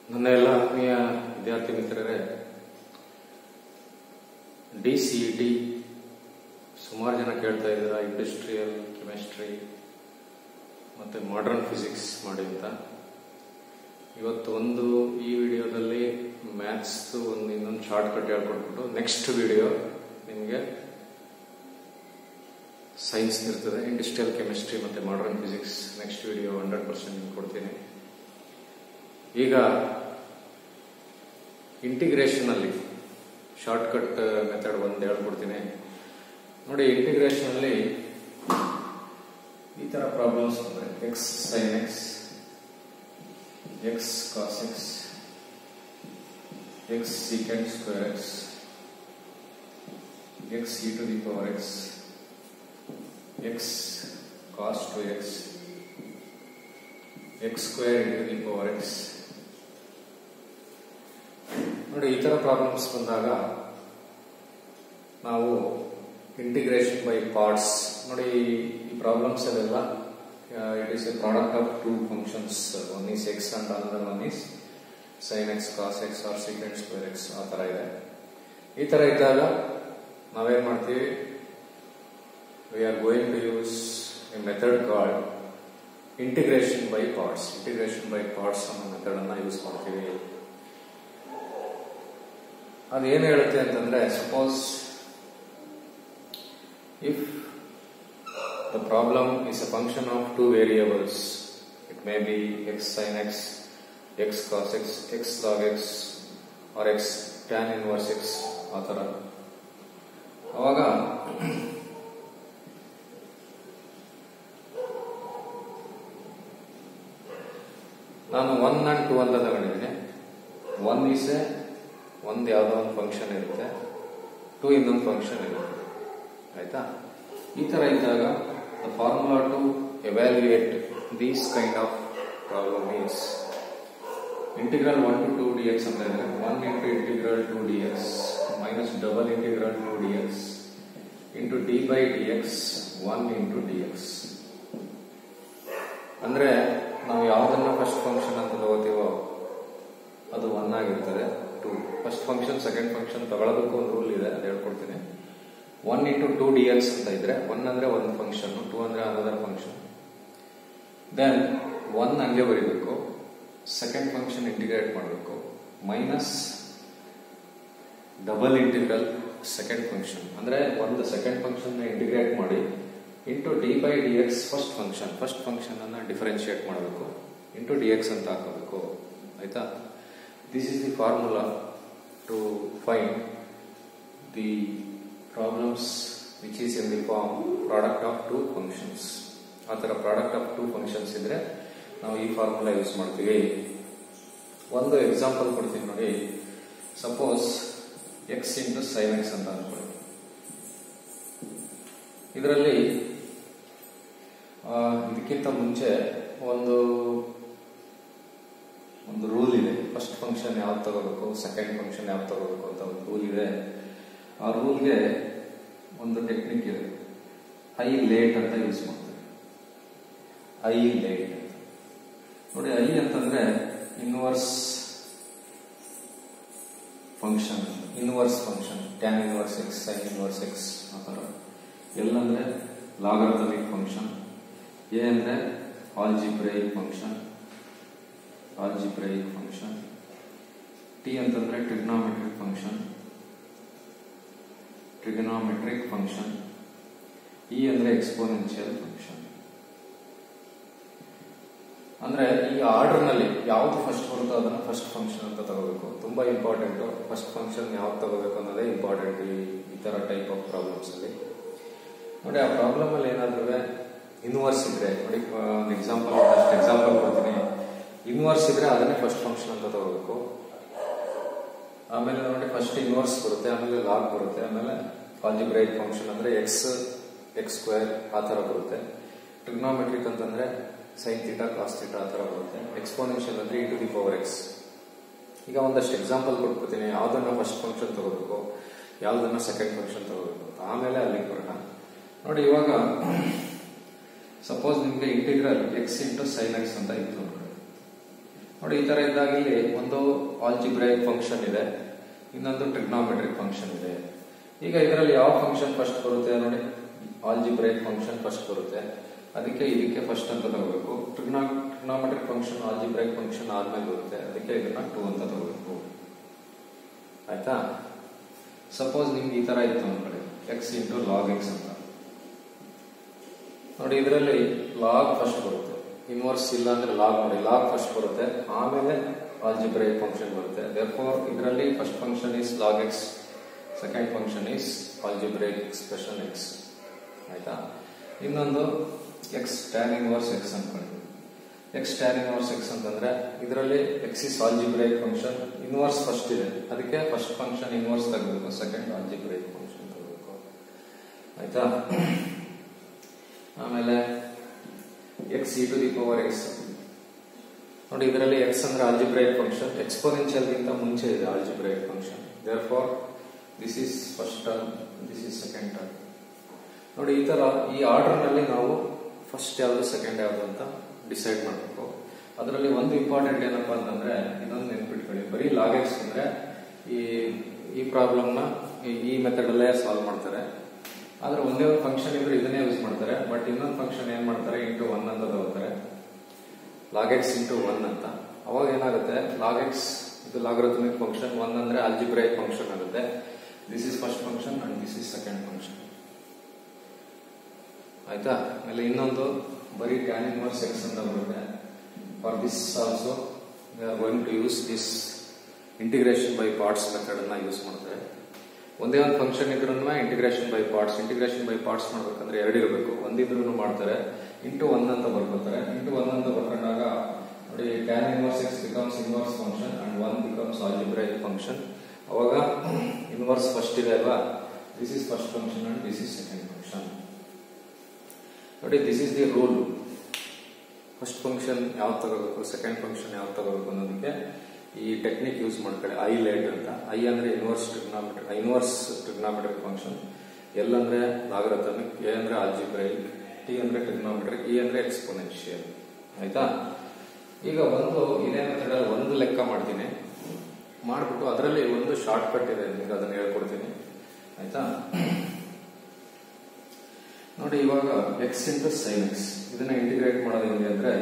ನನ್ನ ಎಲ್ಲ ಆತ್ಮೀಯ ವಿದ್ಯಾರ್ಥಿ ಮಿತ್ರರೇ ಡಿ ಸಿ ಇ ಟಿ ಸುಮಾರು ಜನ ಕೇಳ್ತಾ ಇದ್ದೀರಾ ಇಂಡಸ್ಟ್ರಿಯಲ್ ಕೆಮಿಸ್ಟ್ರಿ ಮತ್ತು ಮಾಡರ್ನ್ ಫಿಸಿಕ್ಸ್ ಮಾಡಿ ಅಂತ ಇವತ್ತು ಒಂದು ಈ ವಿಡಿಯೋದಲ್ಲಿ ಮ್ಯಾಥ್ಸ್ ಒಂದು ಇನ್ನೊಂದು ಶಾರ್ಟ್ ಕಟ್ ಹೇಳ್ಕೊಟ್ಬಿಟ್ಟು ನೆಕ್ಸ್ಟ್ ವಿಡಿಯೋ ನಿಮಗೆ ಸೈನ್ಸ್ ಇರ್ತದೆ ಇಂಡಸ್ಟ್ರಿಯಲ್ ಕೆಮಿಸ್ಟ್ರಿ ಮತ್ತು modern physics next video hundred percent ನಿಮ್ಗೆ ಕೊಡ್ತೀನಿ ಈಗ ಇಂಟಿಗ್ರೇಷನ್ ಅಲ್ಲಿ ಶಾರ್ಟ್ ಕಟ್ ಮೆಥಡ್ ಒಂದು ಹೇಳ್ಕೊಡ್ತೀನಿ ನೋಡಿ ಇಂಟಿಗ್ರೇಷನ್ ಅಲ್ಲಿ ಈ ತರ ಪ್ರಾಬ್ಲಮ್ಸ್ ಬಂದ್ರೆ x sine x x cos x x secant square x x e to the power x x cos two x x square into the power x ನೋಡಿ ಈ ತರ ಪ್ರಾಬ್ಲಮ್ಸ್ ಬಂದಾಗ ನಾವು ಇಂಟಿಗ್ರೇಷನ್ ಬೈ ಪಾರ್ಟ್ಸ್ ನೋಡಿ ಈ problems ಅಲ್ಲೆಲ್ಲ it is a product of two functions one is x and another one is sine x cos x or secant square x ಆ ತರ ಇದೆ ಈ ತರ ಇದ್ದಾಗ ನಾವೇನ್ ಮಾಡ್ತೀವಿ we are going to use a method called integration by parts integration by parts ಅನ್ನೋ method ಅನ್ನ ಯೂಸ್ ಮಾಡ್ತೀವಿ ಅದೇನು ಹೇಳುತ್ತೆ ಅಂತಂದ್ರೆ suppose if the problem is a function of two variables it may be X sine x x cos x x log x or x tan inverse x ಆ ಥರ ಅವಾಗ ನಾನು ಒನ್ ಅಂಡ್ ಟೂ ಅಂತ ತಗೊಂಡಿದ್ದೀನಿ ಒನ್ ಈಸ್ ಎ ಒಂದು ಯಾವುದೋ ಒಂದು function ಇರುತ್ತೆ ಟೂ ಇನ್ನೊಂದು ಫಂಕ್ಷನ್ ಇರುತ್ತೆ ಆಯ್ತಾ ಈ ತರ ಇದ್ದಾಗ the formula to evaluate these kind of problem is integral one to two d x ಅಂತ ಇದ್ರೆ one into integral two d x minus double integral two d x into d by d x one into d x ಅಂದ್ರೆ ನಾವು ಯಾವುದನ್ನ first function ಅಂತ ತಗೋತೀವೋ ಅದು one ಆಗಿರ್ತದೆ two first function second function ತಗೊಳ್ಳೋದಕ್ಕೂ ಒಂದು ರೂಲ್ ಇದೆ ಅದು ಹೇಳ್ಕೊಡ್ತೀನಿ one into two d x ಅಂತ ಇದ್ರೆ ಒನ್ ಅಂದ್ರೆ ಒಂದು ಫಂಕ್ಷನ್ ಟೂ ಅಂದ್ರೆ ಅನದರ್ ಫಂಕ್ಷನ್ ದೆನ್ ಒನ್ ಹಂಗೆ ಬರೀಬೇಕು ಸೆಕೆಂಡ್ ಫಂಕ್ಷನ್ ಇಂಟಿಗ್ರೇಟ್ ಮಾಡಬೇಕು minus double integral second function ಅಂದ್ರೆ ಒಂದು ಸೆಕೆಂಡ್ ಫಂಕ್ಷನ್ ಇಂಟಿಗ್ರೇಟ್ ಮಾಡಿ into d by d x first function first function ಅನ್ನ ಡಿಫರೆನ್ಶಿಯೇಟ್ ಮಾಡಬೇಕು ಇಂಟು ಡಿ ಎಕ್ಸ್ ಅಂತ ಹಾಕಬೇಕು ಆಯ್ತಾ this is the formula to find the problems which is in the form product of two functions ಆ ಥರ product of two functions ಇದ್ರೆ ನಾವು ಈ ಫಾರ್ಮುಲಾ ಯೂಸ್ ಮಾಡ್ತೀವಿ ಒಂದು ಎಕ್ಸಾಂಪಲ್ ಕೊಡ್ತೀನಿ ನೋಡಿ suppose x into sine x ಅಂತ ಅನ್ಕೊಳ್ಳಿ ಇದರಲ್ಲಿ ಇದಕ್ಕಿಂತ ಮುಂಚೆ ಒಂದು ಒಂದು ರೂಲ್ ಇದೆ ಫಸ್ಟ್ ಫಂಕ್ಷನ್ ಯಾವ್ದು ತಗೋಬೇಕು ಸೆಕೆಂಡ್ ಫಂಕ್ಷನ್ ಯಾವ್ದು ತಗೋಬೇಕು ಅಂತ ಒಂದು ರೂಲ್ ಇದೆ ಆ ರೂಲ್ಗೆ ಒಂದು ಟೆಕ್ನಿಕ್ ಇದೆ ಐ ಲೇಟ್ ಅಂತ ಯೂಸ್ ಮಾಡ್ತಾರೆ ಐ ಲೇಟ್ ಅಂತ ನೋಡಿ ಐ ಅಂತಂದ್ರೆ inverse function inverse function tan inverse x sine inverse x ಆ ಥರ ಎಲ್ ಅಂದ್ರೆ ಲಾಗರ್ಥಮಿಕ್ ಫಂಕ್ಷನ್ ಎ ಅಂದ್ರೆ algebraic function algebraic function T ಅಂತಂದ್ರೆ trigonometric function trigonometric function E ಅಂದ್ರೆ ಎಕ್ಸ್ಪೋನೆನ್ಷಿಯಲ್ ಫಂಕ್ಷನ್ ಅಂದ್ರೆ ಈ ಆರ್ಡರ್ ನಲ್ಲಿ ಯಾವ್ದು ಫಸ್ಟ್ ಬರುತ್ತೋ ಅದನ್ನ ಫಸ್ಟ್ ಫಂಕ್ಷನ್ ಅಂತ ತಗೋಬೇಕು ತುಂಬಾ ಇಂಪಾರ್ಟೆಂಟ್ ಫಸ್ಟ್ ಫಂಕ್ಷನ್ ಯಾವ್ದು ತಗೋಬೇಕು ಅನ್ನೋದೇ ಇಂಪಾರ್ಟೆಂಟ್ ಈ ಈ ತರ ಟೈಪ್ ಆಫ್ ಪ್ರಾಬ್ಲಮ್ಸ್ ಅಲ್ಲಿ ನೋಡಿ ಆ ಪ್ರಾಬ್ಲಮ್ ಅಲ್ಲಿ ಏನಾದ್ರೂ ಇನ್ವರ್ಸ್ ಇದ್ರೆ ನೋಡಿ ಒಂದು ಎಕ್ಸಾಂಪಲ್ ಎಕ್ಸಾಂಪಲ್ ಕೊಡ್ತೀನಿ ಇನ್ವರ್ಸ್ ಇದ್ರೆ ಅದನ್ನೇ ಫಸ್ಟ್ ಫಂಕ್ಷನ್ ಅಂತ ತಗೋಬೇಕು ಆಮೇಲೆ ನೋಡಿ ಫಸ್ಟ್ ಇನ್ವರ್ಸ್ ಬರುತ್ತೆ ಆಮೇಲೆ ಲಾಗ್ ಬರುತ್ತೆ ಆಮೇಲೆ ಆಲ್ಜಿಬ್ರೈಕ್ ಫಂಕ್ಷನ್ ಅಂದ್ರೆ ಎಕ್ಸ್ ಎಕ್ಸ್ ಸ್ಕ್ವೇರ್ ಆ ತರ ಬರುತ್ತೆ ಟ್ರಿಗ್ನಾಮೆಟ್ರಿಕ್ ಅಂತಂದ್ರೆ ಸೈನ್ ಥೀಟಾ ಕಾಸ್ ಥೀಟಾ ಆ ತರ ಬರುತ್ತೆ ಎಕ್ಸ್ಪೋನೆನ್ಷಿಯಲ್ ಅಂದ್ರೆ e to the power x ಈಗ ಒಂದಷ್ಟು ಎಕ್ಸಾಂಪಲ್ ಕೊಟ್ಬಿಡ್ತೀನಿ ಯಾವ್ದನ್ನ ಫಸ್ಟ್ ಫಂಕ್ಷನ್ ತಗೋಬೇಕು ಯಾವ್ದನ್ನ ಸೆಕೆಂಡ್ ಫಂಕ್ಷನ್ ತಗೋಬೇಕು ಅಂತ ಆಮೇಲೆ ಅಲ್ಲಿಗೆ ಬರೋಣ ನೋಡಿ ಇವಾಗ ಸಪೋಸ್ ನಿಮ್ಗೆ integral x into sine x ಅಂತ ಇತ್ತು ಅನ್ಕೊಳ್ಳಿ ನೋಡಿ ಈ ತರ ಇದ್ದಾಗ ಇಲ್ಲಿ ಒಂದು ಆಲ್ಜಿಬ್ರೈಕ್ ಫಂಕ್ಷನ್ ಇದೆ ಇನ್ನೊಂದು ಟ್ರಿಗ್ನಾಮೆಟ್ರಿಕ್ ಫಂಕ್ಷನ್ ಇದೆ ಈಗ ಇದರಲ್ಲಿ ಯಾವ ಫಂಕ್ಷನ್ ಫಸ್ಟ್ ಬರುತ್ತೆ ನೋಡಿ ಆಲ್ಜಿಬ್ರೈಕ್ ಫಂಕ್ಷನ್ ಫಸ್ಟ್ ಬರುತ್ತೆ ಅದಕ್ಕೆ ಇದಕ್ಕೆ ಫಸ್ಟ್ ಅಂತ ತಗೋಬೇಕು ಟ್ರಿಗ್ನಾ ಟ್ರಿಗ್ನಾಮೆಟ್ರಿಕ್ ಫಂಕ್ಷನ್ ಆಲ್ಜಿಬ್ರೈಕ್ ಫಂಕ್ಷನ್ ಆದ್ಮೇಲೆ ಬರುತ್ತೆ ಅದಕ್ಕೆ ಇದನ್ನ ಟೂ ಅಂತ ತಗೋಬೇಕು ಆಯ್ತಾ ಸಪೋಸ್ ನಿಮ್ಗೆ ಈ ತರ ಇತ್ತು ಅನ್ಕೊಳ್ಳಿ ಎಕ್ಸ್ ಇಂಟು ಲಾಗ್ ಎಕ್ಸ್ ಅಂತ ನೋಡಿ ಇದರಲ್ಲಿ ಲಾಗ್ ಫಸ್ಟ್ ಬರುತ್ತೆ ಇನ್ವರ್ಸ್ ಇಲ್ಲ ಅಂದ್ರೆ ಲಾಗ್ ನೋಡಿ ಲಾಗ್ ಫಸ್ಟ್ ಬರುತ್ತೆ ಆಮೇಲೆ ಆಲ್ಜಿಬ್ರೈಕ್ ಫಂಕ್ಷನ್ ಬರುತ್ತೆ ದೇರ್ಫೋರ್ ಇದರಲ್ಲಿ first function is log x second function is algebraic expression x ಆಯ್ತಾ ಇನ್ನೊಂದು ಎಕ್ಸ್ ಟ್ಯಾನ್ ಇನ್ವರ್ಸ್ ಎಕ್ಸ್ ಅನ್ಕೊಳ್ಳಿ ಎಕ್ಸ್ ಟ್ಯಾನ್ ಇನ್ವರ್ಸ್ ಎಕ್ಸ್ ಅಂತಂದ್ರೆ ಇದರಲ್ಲಿ x is algebraic function inverse first ಇದೆ ಅದಕ್ಕೆ ಫಸ್ಟ್ ಫಂಕ್ಷನ್ ಇನ್ವರ್ಸ್ ತಗಬೇಕು ಸೆಕೆಂಡ್ ಆಲ್ಜಿಬ್ರೈಕ್ ಫಂಕ್ಷನ್ ತಗಬೇಕು ಆಯ್ತಾ ಆಮೇಲೆ x e to the power x ನೋಡಿ ಇದರಲ್ಲಿ ಎಕ್ಸ್ ಅಂದ್ರೆ ಆಲ್ಜಿಬ್ರೈಕ್ ಫಂಕ್ಷನ್ ಎಕ್ಸ್ಪೋನೆನ್ಷಿಯಲ್ ಗಿಂತ ಮುಂಚೆ ಇದೆ algebraic function therefore this is first term this is second term ನೋಡಿ ಈ ತರ ಈ ಆರ್ಡರ್ ನಲ್ಲಿ ನಾವು ಫಸ್ಟ್ ಯಾವುದು ಸೆಕೆಂಡ್ ಯಾವುದು ಅಂತ ಡಿಸೈಡ್ ಮಾಡಬೇಕು ಅದರಲ್ಲಿ ಒಂದು ಇಂಪಾರ್ಟೆಂಟ್ ಏನಪ್ಪಾ ಅಂತಂದ್ರೆ ಇದೊಂದು ನೆನ್ಪಿಟ್ಕೊಳ್ಳಿ ಬರೀ ಲಾಗ್ ಎಕ್ಸ್ ಅಂದ್ರೆ ಈ ಈ ಪ್ರಾಬ್ಲಮ್ ನ ಈ- ಈ ಮೆಥಡ್ ಅಲ್ಲೇ ಸಾಲ್ವ್ ಮಾಡ್ತಾರೆ ಆದ್ರೆ ಒಂದೇ ಒಂದು ಫಂಕ್ಷನ್ ಇದ್ರೆ ಇದನ್ನೇ ಯೂಸ್ ಮಾಡ್ತಾರೆ ಬಟ್ ಇನ್ನೊಂದು ಫಂಕ್ಷನ್ ಏನ್ ಮಾಡ್ತಾರೆ ಇಂಟು ಒನ್ ಅಂತ ತಗೋತಾರೆ ಲಾಗ್ ಎಕ್ಸ್ ಇಂಟು ಒನ್ ಅಂತ ಅವಾಗ ಏನಾಗುತ್ತೆ ಲಾಗ್ ಎಕ್ಸ್ ಇದು ಲಾಗರಿಥಮಿಕ್ ಫಂಕ್ಷನ್ ಒನ್ ಅಂದ್ರೆ ಆಲ್ಜಿಬ್ರೈಕ್ ಫಂಕ್ಷನ್ ಆಗುತ್ತೆ this is first function and this is second function ಆಯ್ತಾ ಆಮೇಲೆ ಇನ್ನೊಂದು ಬರೀ ಟ್ಯಾನ್ ಇನ್ವರ್ಸ್ ಎಕ್ಸ್ ಅಂತ ಬರುತ್ತೆ for this also we are going to use this integration by parts method ಅನ್ನ ಯೂಸ್ ಮಾಡ್ತಾರೆ ಒಂದೇ ಒಂದು ಫಂಕ್ಷನ್ ಇದ್ರೂ integration by parts integration by parts ಮಾಡ್ಬೇಕಂದ್ರೆ ಎರಡು ಇರಬೇಕು ಒಂದಿದ್ರು ಮಾಡ್ತಾರೆ ಇಂಟು ಒನ್ ಅಂತ ಬರ್ಕೋತಾರೆ ಇಂಟು ಒನ್ ಅಂತ ಬರ್ಕೊಂಡಾಗ ನೋಡಿ tan inverse x becomes inverse function and one becomes algebraic function ಅವಾಗ ಇನ್ವರ್ಸ್ ಫಸ್ಟ್ ಇದೆ ಅಲ್ವಾ this is first function and this is second function ನೋಡಿ this is the rule first function ಯಾವ್ದು ತಗೋಬೇಕು ಸೆಕೆಂಡ್ ಫಂಕ್ಷನ್ ಯಾವ್ದು ತಗೋಬೇಕು ಅನ್ನೋದಕ್ಕೆ ಈ ಟೆಕ್ನಿಕ್ ಯೂಸ್ ಮಾಡ್ಕೊಳ್ಳಿ ಐ ಲೇಟ್ ಅಂತ ಐ ಅಂದ್ರೆ inverse trigonometric inverse trigonometric function L ಅಂದ್ರೆ ಲಾಗರಥಮಿಕ್ ಎ ಅಂದ್ರೆ ಆಲ್ಜಿಬ್ರೈಕ್ ಟಿ ಅಂದ್ರೆ ಟ್ರಿಗ್ನಾಮೆಟ್ರಿಕ್ ಇ ಅಂದ್ರೆ ಎಕ್ಸ್ಪೋನೆನ್ಷಿಯಲ್ ಆಯ್ತಾ ಈಗ ಒಂದು ಇದೇ ಮೆಥಡ್ ಅಲ್ಲಿ ಒಂದು ಲೆಕ್ಕ ಮಾಡ್ತೀನಿ ಮಾಡ್ಬಿಟ್ಟು ಅದರಲ್ಲಿ ಒಂದು ಶಾರ್ಟ್ ಕಟ್ ಇದೆ ನಿಮ್ಗೆ ಅದನ್ನ ಹೇಳ್ಕೊಡ್ತೀನಿ ಆಯ್ತಾ ನೋಡಿ ಇವಾಗ ಎಕ್ಸ್ ಇಂಟು ಸೈನ್ ಎಕ್ಸ್ ಇದನ್ನ ಇಂಟಿಗ್ರೇಟ್ ಮಾಡೋದು ಹೆಂಗೆ ಅಂದ್ರೆ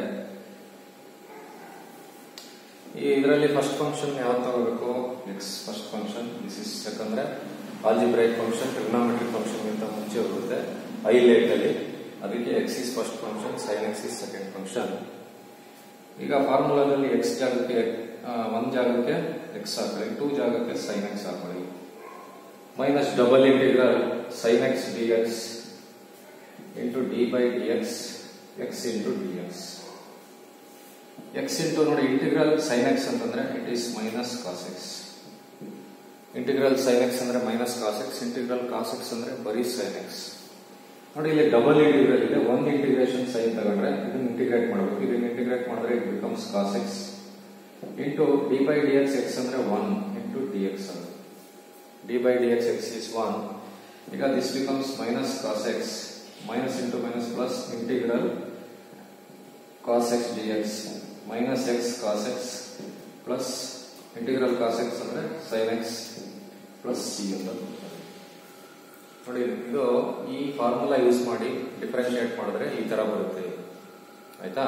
ಈ ಇದರಲ್ಲಿ ಫಸ್ಟ್ ಫಂಕ್ಷನ್ ಯಾವ್ದು ತಗೋಬೇಕು x first function this is ಯಾಕಂದ್ರೆ ಆಲ್ಜಿಬ್ರೈಕ್ ಫಂಕ್ಷನ್ ಟ್ರಿಗ್ನಾಮೆಟ್ರಿಕ್ ಫಂಕ್ಷನ್ ಗಿಂತ ಮುಂಚೆ ಬರುತ್ತೆ ಐ ಲೇಟ್ ಅಲ್ಲಿ ಅದಕ್ಕೆ x is first function sine x is second function ಈಗ ಫಾರ್ಮುಲಾದಲ್ಲಿ ಎಕ್ಸ್ ಜಾಗಕ್ಕೆ ಆ, ಒಂದ್ ಜಾಗಕ್ಕೆ ಎಕ್ಸ್ ಹಾಕೊಳ್ಳಿ ಟೂ ಜಾಗಕ್ಕೆ ಸೈನ್ ಎಕ್ಸ್ ಹಾಕೊಳ್ಳಿ minus double integral sine x d x into d by d x x into d x x into ನೋಡಿ ಇಂಟಿಗ್ರಲ್ ಸೈನ್ ಎಕ್ಸ್ ಅಂತಂದ್ರೆ it is minus cos x integral sine x ಅಂದ್ರೆ minus cos x integral cos x ಅಂದ್ರೆ ಬರೀ sine x ನೋಡಿ ಇಲ್ಲಿ double integral ಇದೆ ಒಂದು integration sign ತಗೊಂಡ್ರೆ ಇದನ್ನ ಇಂಟಿಗ್ರೇಟ್ ಮಾಡಬೇಕು ಇದನ್ನ ಇಂಟಿಗ್ರೇಟ್ ಮಾಡಿದ್ರೆ it becomes cos x into d by d x x ಅಂದ್ರೆ ಒನ್ ಇಂಟು ಡಿ ಎಕ್ಸ್ ಅಂತ d by d x x is one ಈಗ this becomes minus cos x minus into minus plus integral cos x d x minus x cos x plus integral cos x ಅಂದ್ರೆ sine x plus c ಅಂತ ನೋಡಿ ಇದು ಈ formula use ಮಾಡಿ differentiate ಮಾಡಿದ್ರೆ ಈ ತರ ಬರುತ್ತೆ ಆಯ್ತಾ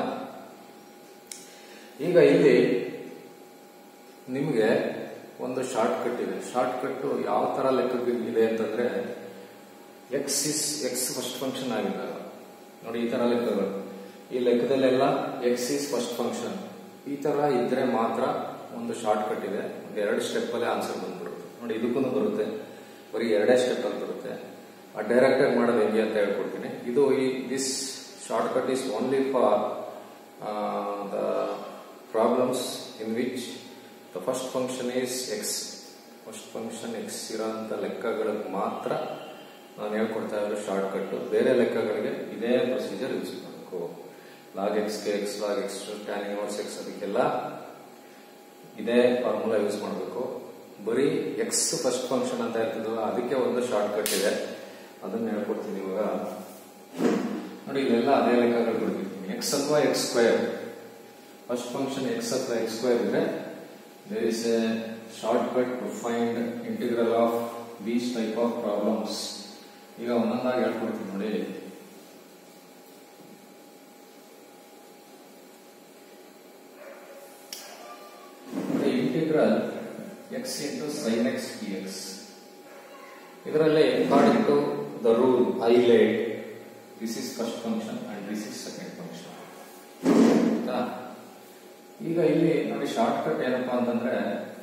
ಈಗ ಇಲ್ಲಿ ನಿಮಗೆ ಒಂದು ಶಾರ್ಟ್ ಕಟ್ ಇದೆ ಶಾರ್ಟ್ ಕಟ್ ಯಾವ ತರ ಲೆಕ್ಕಕ್ಕೆ ಇದೆ ಅಂತಂದ್ರೆ x is x first function ಆಗಿದ್ದಾಗ ನೋಡಿ ಈ ತರ ಲೆಕ್ಕಗಳು ಈ ಲೆಕ್ಕದಲ್ಲೆಲ್ಲ ಎಕ್ಸ್ ಇಸ್ ಫಸ್ಟ್ ಫಂಕ್ಷನ್ ಈ ತರ ಇದ್ರೆ ಮಾತ್ರ ಒಂದು ಶಾರ್ಟ್ ಕಟ್ ಇದೆ ಒಂದು ಎರಡು ಸ್ಟೆಪ್ ಅಲ್ಲೇ ಆನ್ಸರ್ ಬಂದ್ಬಿಡುತ್ತೆ ನೋಡಿ ಇದಕ್ಕೂ ಬರುತ್ತೆ ಬರೀ ಎರಡೇ ಸ್ಟೆಪ್ ಅಲ್ಲಿ ಬರುತ್ತೆ ಆ ಡೈರೆಕ್ಟ್ ಆಗಿ ಮಾಡೋದು ಹೆಂಗೆ ಅಂತ ಹೇಳ್ಕೊಡ್ತೀನಿ ಇದು ಈ this short cut is only for the problems in which the first function is x first function x ಇರೋಂಥ ಲೆಕ್ಕಗಳಿಗೆ ಮಾತ್ರ ನಾನು ಹೇಳ್ಕೊಡ್ತಾ ಇರೋ ಶಾರ್ಟ್ ಕಟ್ ಬೇರೆ ಲೆಕ್ಕಗಳಿಗೆ ಇದೇ ಪ್ರೊಸೀಜರ್ ಯೂಸ್ ಮಾಡಬೇಕು ಲಾಗ್ ಎಕ್ಸ್ಗೆ x log x tan inverse x ಅದಕ್ಕೆಲ್ಲ ಇದೇ ಫಾರ್ಮುಲಾ ಯೂಸ್ ಮಾಡಬೇಕು ಬರೀ ಎಕ್ಸ್ ಫಸ್ಟ್ ಫಂಕ್ಷನ್ ಅಂತ ಇರ್ತದಲ್ಲ ಅದಕ್ಕೆ ಒಂದು ಶಾರ್ಟ್ ಕಟ್ ಇದೆ ಅದನ್ನ ಹೇಳ್ಕೊಡ್ತೀನಿ ಇವಾಗ ನೋಡಿ ಇಲ್ಲೆಲ್ಲ ಅದೇ ಲೆಕ್ಕಗಳು ಕೊಡ್ತೀನಿ ಎಕ್ಸ್ ಅಥವಾ x square first function x ಅಥವಾ ಎಕ್ಸ್ ಸ್ಕ್ವೇರ್ ಇದ್ರೆ there is a short cut to find integral of these type of problems ಈಗ ಒಂದೊಂದಾಗಿ ಹೇಳ್ಕೊಡ್ತೀನಿ ನೋಡಿ integral x into sine x d x ಇದರಲ್ಲಿ according to the rule ILATE this is first function and this is second function ಆಯ್ತಾ ಈಗ ಇಲ್ಲಿ ನೋಡಿ short cut ಏನಪ್ಪಾ ಅಂತಂದ್ರೆ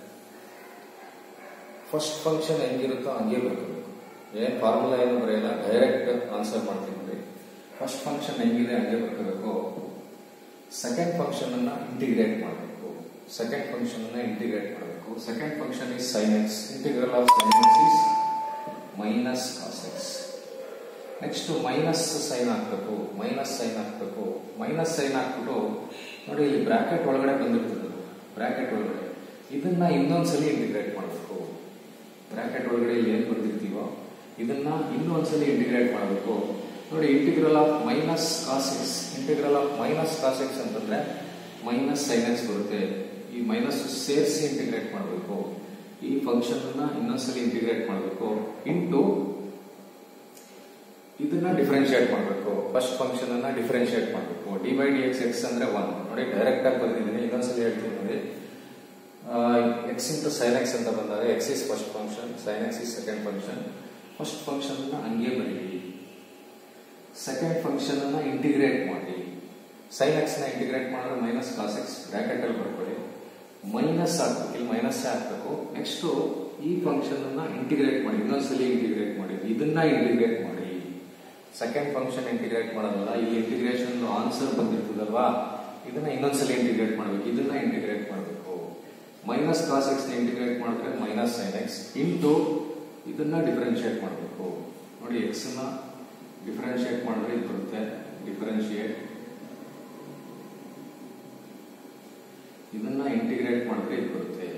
ಫಸ್ಟ್ ಫಂಕ್ಷನ್ ಹೆಂಗಿರುತ್ತೋ ಹಂಗೆ ಬರ್ಕೋಬೇಕು ಏನ್ ಫಾರ್ಮುಲಾ ಏನು ಬರೆಯಲ್ಲ ಡೈರೆಕ್ಟ್ ಆನ್ಸರ್ ಮಾಡ್ತೀನಿ ನೋಡಿ ಫಸ್ಟ್ ಫಂಕ್ಷನ್ ಹೆಂಗಿದೆ ಹಂಗೆ ಬರ್ಕೋಬೇಕು ಸೆಕೆಂಡ್ ಫಂಕ್ಷನ್ ಅನ್ನ ಇಂಟಿಗ್ರೇಟ್ ಮಾಡಬೇಕು ಸೆಕೆಂಡ್ ಫಂಕ್ಷನ್ ಅನ್ನ ಇಂಟಿಗ್ರೇಟ್ ಮಾಡಬೇಕು second function is sine x integral of sine x is minus cos x next minus sine ಹಾಕ್ಬೇಕು ಮೈನಸ್ ಸೈನ್ ಹಾಕ್ಬೇಕು ಮೈನಸ್ ಸೈನ್ ಹಾಕ್ಬಿಟ್ಟು ನೋಡಿ ಇಲ್ಲಿ ಬ್ರಾಕೆಟ್ ಒಳಗಡೆ ಬಂದಿರ್ತದೆ ಬ್ರಾಕೆಟ್ ಒಳಗಡೆ ಇದನ್ನ ಇನ್ನೊಂದ್ಸಲಿ ಇಂಟಿಗ್ರೇಟ್ ಮಾಡಬೇಕು ಬ್ರಾಕೆಟ್ ಒಳಗಡೆ ಇಲ್ಲಿ ಏನ್ ಬರ್ದಿರ್ತೀವೋ ಇದನ್ನ ಇನ್ನೊಂದ್ಸಲಿ ಇಂಟಿಗ್ರೇಟ್ ಮಾಡಬೇಕು ನೋಡಿ integral of minus cos x integral of minus cos x ಅಂತಂದ್ರೆ ಮೈನಸ್ ಸೈನ್ ಎಕ್ಸ್ ಬರುತ್ತೆ ಈ ಮೈನಸ್ ಸೇರಿಸಿ ಇಂಟಿಗ್ರೇಟ್ ಮಾಡಬೇಕು ಈ ಫಂಕ್ಷನ್ ಅನ್ನ ಇನ್ನೊಂದ್ಸಲಿ ಇಂಟಿಗ್ರೇಟ್ ಮಾಡಬೇಕು ಇಂಟು ಇದನ್ನ ಡಿಫ್ರೆನ್ಶಿಯೇಟ್ ಮಾಡಬೇಕು ಫಸ್ಟ್ ಫಂಕ್ಷನ್ ಅನ್ನ ಡಿಫ್ರೆನ್ಶಿಯೇಟ್ ಮಾಡಬೇಕು d by d x x ಅಂದ್ರೆ ಒನ್ ನೋಡಿ ಡೈರೆಕ್ಟ್ ಆಗಿ ಬಂದಿದ್ದೀನಿ ಇನ್ನೊಂದ್ಸಲಿ ಹೇಳ್ತೀನಿ ನೋಡಿ ಎಕ್ಸ್ ಇಂಟು ಸೈನ್ ಎಕ್ಸ್ ಅಂತ ಬಂದಾಗ x is first function sine x is second function first function ಅನ್ನ ಹಂಗೆ ಬರೀರಿ ಸೆಕೆಂಡ್ ಫಂಕ್ಷನ್ ಅನ್ನ ಇಂಟಿಗ್ರೇಟ್ ಮಾಡಿ ಸೈನ್ ಎಕ್ಸ್ ನ ಇಂಟಿಗ್ರೇಟ್ ಮಾಡಿದ್ರೆ ಮೈನಸ್ ಕಾಸ್ ಎಕ್ಸ್ ಬ್ರಾಕೆಟ್ ಅಲ್ಲಿ ಬರ್ಕೊಳ್ಳಿ ಮೈನಸ್ ಹಾಕ್ಬೇಕು ಇಲ್ಲಿ ಮೈನಸ್ ಹಾಕ್ಬೇಕು ನೆಕ್ಸ್ಟ್ ಈ ಫಂಕ್ಷನ್ ಅನ್ನ ಇಂಟಿಗ್ರೇಟ್ ಮಾಡಿ ಇನ್ನೊಂದ್ಸಲಿ ಇಂಟಿಗ್ರೇಟ್ ಮಾಡಿ ಇದನ್ನ ಇಂಟಿಗ್ರೇಟ್ ಮಾಡಿ ಸೆಕೆಂಡ್ ಫಂಕ್ಷನ್ ಇಂಟಿಗ್ರೇಟ್ ಮಾಡೋದಲ್ಲ ಇಲ್ಲಿ ಇಂಟಿಗ್ರೇಷನ್ ಆನ್ಸರ್ ಬಂದಿರ್ತದಲ್ವಾ ಇದನ್ನ ಇನ್ನೊಂದ್ಸಲಿ ಇಂಟಿಗ್ರೇಟ್ ಮಾಡಬೇಕು ಇದನ್ನ ಇಂಟಿಗ್ರೇಟ್ ಮಾಡಬೇಕು ಮೈನಸ್ ಕಾಸ್ ಎಕ್ಸ್ ನ ಇಂಟಿಗ್ರೇಟ್ ಮಾಡಿದ್ರೆ ಮೈನಸ್ ಸೈನ್ ಎಕ್ಸ್ ಇಂಟು ಇದನ್ನ ಡಿಫರೆನ್ಶಿಯೇಟ್ ಮಾಡಬೇಕು ನೋಡಿ ಎಕ್ಸ್ ನ ಡಿಫರೆನ್ಶಿಯೇಟ್ ಮಾಡಿದ್ರೆ ಇದು ಬರುತ್ತೆ ಡಿಫರೆನ್ಶಿಯೇಟ್ ಇದನ್ನ ಇಂಟಿಗ್ರೇಟ್ ಮಾಡಿದ್ರೆ ಇದು ಬರುತ್ತೆ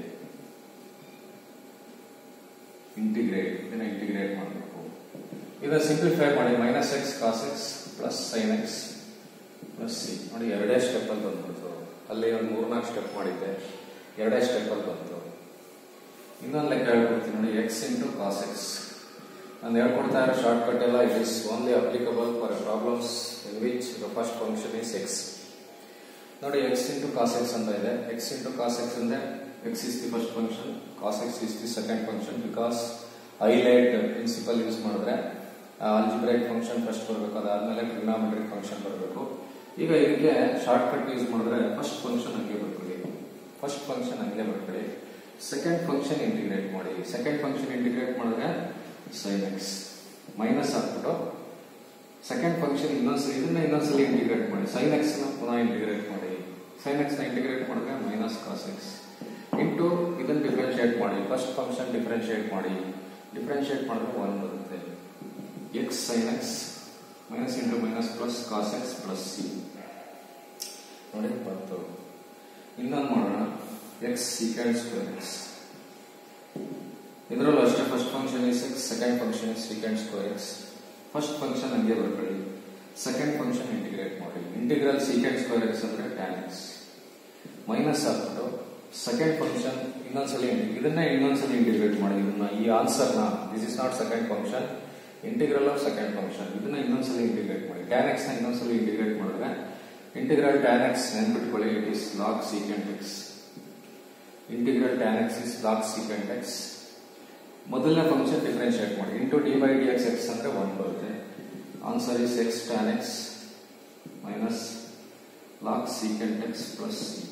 ಇಂಟಿಗ್ರೇಟ್ ಇದನ್ನ ಇಂಟಿಗ್ರೇಟ್ ಮಾಡಬೇಕು ಇದನ್ನ ಸಿಂಪ್ಲಿಫೈ ಮಾಡಿ minus x cos x plus sine x plus c ನೋಡಿ ಎರಡೇ ಸ್ಟೆಪ್ ಅಲ್ಲಿ ಬಂದ್ಬಿಡ್ತು ಅಲ್ಲಿ ಒಂದು ಮೂರ್ನಾಲ್ಕು ಸ್ಟೆಪ್ ಮಾಡಿದ್ದೆ ಎರಡೇ ಸ್ಟೆಪ್ ಅಲ್ಲಿ ಬಂತು ಇನ್ನೊಂದು ಲೆಕ್ಕ ಹೇಳ್ಕೊಡ್ತೀನಿ ನೋಡಿ ಎಕ್ಸ್ ಇಂಟು ಕಾಸ್ ಎಕ್ಸ್ ನಾನು ಹೇಳ್ಕೊಡ್ತಾ ಇರೋ ಶಾರ್ಟ್ ಕಟ್ ಎಲ್ಲ it is only applicable for problems in which the first function is x ನೋಡಿ ಎಕ್ಸ್ ಇಂಟು ಕಾಸ್ ಎಕ್ಸ್ ಅಂತ ಇದೆ ಎಕ್ಸ್ ಇಂಟು ಕಾಸ್ ಎಕ್ಸ್ ಅಂದ್ರೆ x is the first function cos x is the second function because ILATE principle use ಮಾಡಿದ್ರೆ algebraic function first ಬರಬೇಕು ಅದಾದ್ಮೇಲೆ trigonometric function ಬರಬೇಕು ಈಗ ಇದಕ್ಕೆ ಶಾರ್ಟ್ ಕಟ್ ಯೂಸ್ ಮಾಡಿದ್ರೆ ಫಸ್ಟ್ ಫಂಕ್ಷನ್ ಹಂಗೆ ಬರ್ಕೊಳ್ಳಿ ಫಸ್ಟ್ ಫಂಕ್ಷನ್ ಹಂಗೆ ಬರ್ಕೊಳ್ಳಿ ಸೆಕೆಂಡ್ ಫಂಕ್ಷನ್ ಇಂಟಿಗ್ರೇಟ್ ಮಾಡಿ ಸೆಕೆಂಡ್ ಫಂಕ್ಷನ್ ಇಂಟಿಗ್ರೇಟ್ ಮಾಡಿದ್ರೆ ಸೈನ್ ಎಕ್ಸ್ ಮೈನಸ್ ಹಾಕ್ಬಿಟ್ಟು ಸೆಕೆಂಡ್ ಫಂಕ್ಷನ್ ಇನ್ನೊಂದ್ಸಲಿ ಇದನ್ನ ಇನ್ನೊಂದ್ಸಲಿ ಇಂಟಿಗ್ರೇಟ್ ಮಾಡಿ ಸೈನ್ ಎಕ್ಸ್ ನ ಪುನಃ ಇಂಟಿಗ್ರೇಟ್ ಮಾಡಿ ಸೈನ್ ಎಕ್ಸ್ ನ ಇಂಟಿಗ್ರೇಟ್ ಮಾಡಿದ್ರೆ ಮೈನಸ್ ಕಾಸ್ ಎಕ್ಸ್ ಇಂಟು ಇದನ್ನ ಡಿಫ್ರೆನ್ಶಿಯೇಟ್ ಮಾಡಿ ಫಸ್ಟ್ ಫಂಕ್ಷನ್ ಡಿಫ್ರೆನ್ಶಿಯೇಟ್ ಮಾಡಿ ಡಿಫ್ರೆನ್ಶಿಯೇಟ್ ಮಾಡಿದ್ರೆ ಒನ್ ಬರುತ್ತೆ x sine x minus into minus plus cos x plus c ನೋಡಿ ಬಂತು ಇನ್ನೊಂದು ಮಾಡೋಣ ಎಕ್ಸ್ ಸೀಕೆಂಡ್ ಸ್ಕ್ವೇರ್ ಎಕ್ಸ್ ಇದರಲ್ಲೂ ಅಷ್ಟೇ first function is x second function is secant square x first function ಹಂಗೆ ಬರ್ಕೊಳ್ಳಿ ಸೆಕೆಂಡ್ ಫಂಕ್ಷನ್ ಇಂಟಿಗ್ರೇಟ್ ಮಾಡಿ ಇಂಟಿಗ್ರಲ್ ಸೀಕೆಂಡ್ ಸ್ಕ್ವೇರ್ ಎಕ್ಸ್ ಅಂದ್ರೆ ಟ್ಯಾನ್ ಎಕ್ಸ್ ಮೈನಸ್ ಹಾಕ್ಬಿಟ್ಟು ಸೆಕೆಂಡ್ ಫಂಕ್ಷನ್ ಇನ್ನೊಂದ್ಸಲಿ ಇದನ್ನ ಇನ್ನೊಂದ್ಸಲಿ ಇಂಟಿಗ್ರೇಟ್ ಮಾಡಿ ಇದನ್ನ ಈ ಆನ್ಸರ್ ನ this is not second function integral of second function ಇದನ್ನ ಇನ್ನೊಂದ್ಸಲಿ ಇಂಟಿಗ್ರೇಟ್ ಮಾಡಿ ಟ್ಯಾನ್ ಎಕ್ಸ್ ನ ಇನ್ನೊಂದ್ಸಲಿ ಇಂಟಿಗ್ರೇಟ್ ಮಾಡಿದ್ರೆ ಇಂಟಿಗ್ರಲ್ ಟ್ಯಾನ್ ಎಕ್ಸ್ ನೆನ್ಬಿಟ್ಕೊಳ್ಳಿ it is log secant X integral tan x is log secant x ಮೊದಲನೇ ಫಂಕ್ಷನ್ ಡಿಫ್ರೆನ್ಶಿಯೇಟ್ ಮಾಡಿ into d by d x x ಅಂದ್ರೆ ಒನ್ ಬರುತ್ತೆ answer is x tan x minus log secant x plus c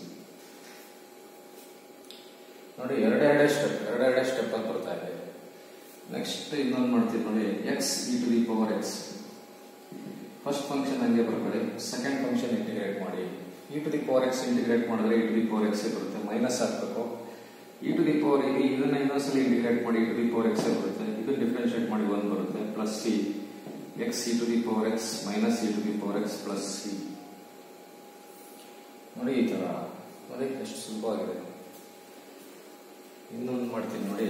ನೋಡಿ ಎರಡೆರಡೇ step ಎರಡೆರಡೇ step ಅಲ್ಲಿ ಬರ್ತಾ ಇದೆ next ಇನ್ನೊಂದು ಮಾಡ್ತೀವಿ ನೋಡಿ x e to the power x first function ಹಂಗೆ ಬರ್ಕೊಳ್ಳಿ ಸೆಕೆಂಡ್ ಫಂಕ್ಷನ್ ಇಂಟಿಗ್ರೇಟ್ ಮಾಡಿ e to the power x integrate ಮಾಡಿದ್ರೆ e to the power x ಬರುತ್ತೆ ಮೈನಸ್ ಹಾಕ್ಬೇಕು ಇ ಟು ದಿ ಪವರ್ ಇಲ್ಲಿ ಇದನ್ನ ಇನ್ನೊಂದ್ಸಲಿ ಇಂಟಿಗ್ರೇಟ್ ಮಾಡಿ e to the power x ಬರುತ್ತೆ ಇದು ಡಿಫ್ರೆನ್ಶಿಯೇಟ್ ಮಾಡಿ ಒನ್ ಬರುತ್ತೆ plus c x e to the power x minus e to the power x plus c ನೋಡಿ ಈ ತರ ನೋಡಿ ಎಷ್ಟು ಸುಲಭವಾಗಿದೆ ಇನ್ನೊಂದು ಮಾಡ್ತೀನಿ ನೋಡಿ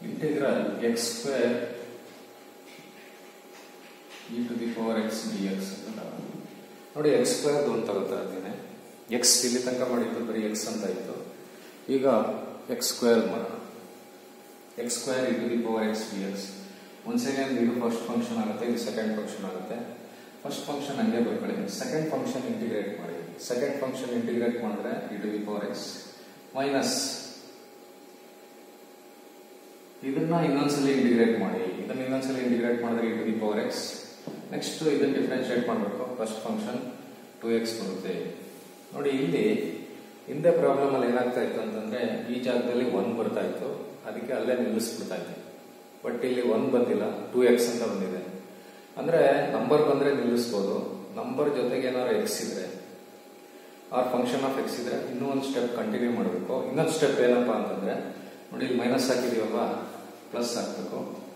integral x square e to the power x d x ಅಂತ ನೋಡಿ ಎಕ್ಸ್ ಸ್ಕ್ವೇರ್ ಒಂದು ತಗೋತಾ ಇದ್ದೇನೆ ಎಕ್ಸ್ ಇಲ್ಲಿ ತನಕ ಮಾಡಿದ್ದು ಬರೀ ಎಕ್ಸ್ ಅಂತ ಇತ್ತು ಈಗ ಎಕ್ಸ್ ಸ್ಕ್ವೇರ್ ಮಾಡೋಣ x square e to the power x d x ಒಂದು ಸೆಕೆಂಡ್ ಇದು ಫಸ್ಟ್ ಫಂಕ್ಷನ್ ಆಗುತ್ತೆ ಇದು ಸೆಕೆಂಡ್ ಫಂಕ್ಷನ್ ಆಗುತ್ತೆ ಫಸ್ಟ್ ಫಂಕ್ಷನ್ ಹಂಗೆ ಬರ್ಕೊಳ್ಳಿ ಸೆಕೆಂಡ್ ಫಂಕ್ಷನ್ ಇಂಟಿಗ್ರೇಟ್ ಮಾಡಿ ಸೆಕೆಂಡ್ ಫಂಕ್ಷನ್ ಇಂಟಿಗ್ರೇಟ್ ಮಾಡಿದ್ರೆ e to the power x minus ಇದನ್ನ ಇನ್ನೊಂದ್ಸಲಿ ಇಂಟಿಗ್ರೇಟ್ ಮಾಡಿ ಇದನ್ನ ಇನ್ನೊಂದ್ಸಲಿ ಇಂಟಿಗ್ರೇಟ್ ಮಾಡಿದ್ರೆ e to the power x next ಇದನ್ನ ಡಿಫ್ರೆನ್ಶಿಯೇಟ್ ಮಾಡಬೇಕು ಫಸ್ಟ್ ಫಂಕ್ಷನ್ ಟು ಎಕ್ಸ್ ಬರುತ್ತೆ ನೋಡಿ ಇಲ್ಲಿ ಹಿಂದೆ ಪ್ರಾಬ್ಲಮ್ ಅಲ್ಲಿ ಏನಾಗ್ತಾ ಇತ್ತು ಅಂತಂದ್ರೆ ಈ ಜಾಗದಲ್ಲಿ ಒನ್ ಬರ್ತಾ ಇತ್ತು ಅದಕ್ಕೆ ಅಲ್ಲೇ ನಿಲ್ಲಿಸ್ಬಿಡ್ತಾ ಇತ್ತು ಬಟ್ ಇಲ್ಲಿ ಒನ್ ಬಂದಿಲ್ಲ ಟೂ ಎಕ್ಸ್ ಅಂತ ಬಂದಿದೆ ಅಂದ್ರೆ ನಂಬರ್ ಬಂದ್ರೆ ನಿಲ್ಲಿಸ್ಬೋದು ನಂಬರ್ ಜೊತೆಗೆ ಏನಾದ್ರು ಎಕ್ಸ್ ಇದ್ರೆ ಆರ್ ಫಂಕ್ಷನ್ ಆಫ್ ಎಕ್ಸ್ ಇದ್ರೆ ಇನ್ನೂ ಒಂದು ಸ್ಟೆಪ್ ಕಂಟಿನ್ಯೂ ಮಾಡಬೇಕು ಇನ್ನೊಂದು ಸ್ಟೆಪ್ ಏನಪ್ಪಾ ಅಂತಂದ್ರೆ ನೋಡಿ ಇಲ್ಲಿ ಮೈನಸ್ ಹಾಕಿದೀವಲ್ವಾ ಪ್ಲಸ್ ಹಾಕ್ಬೇಕು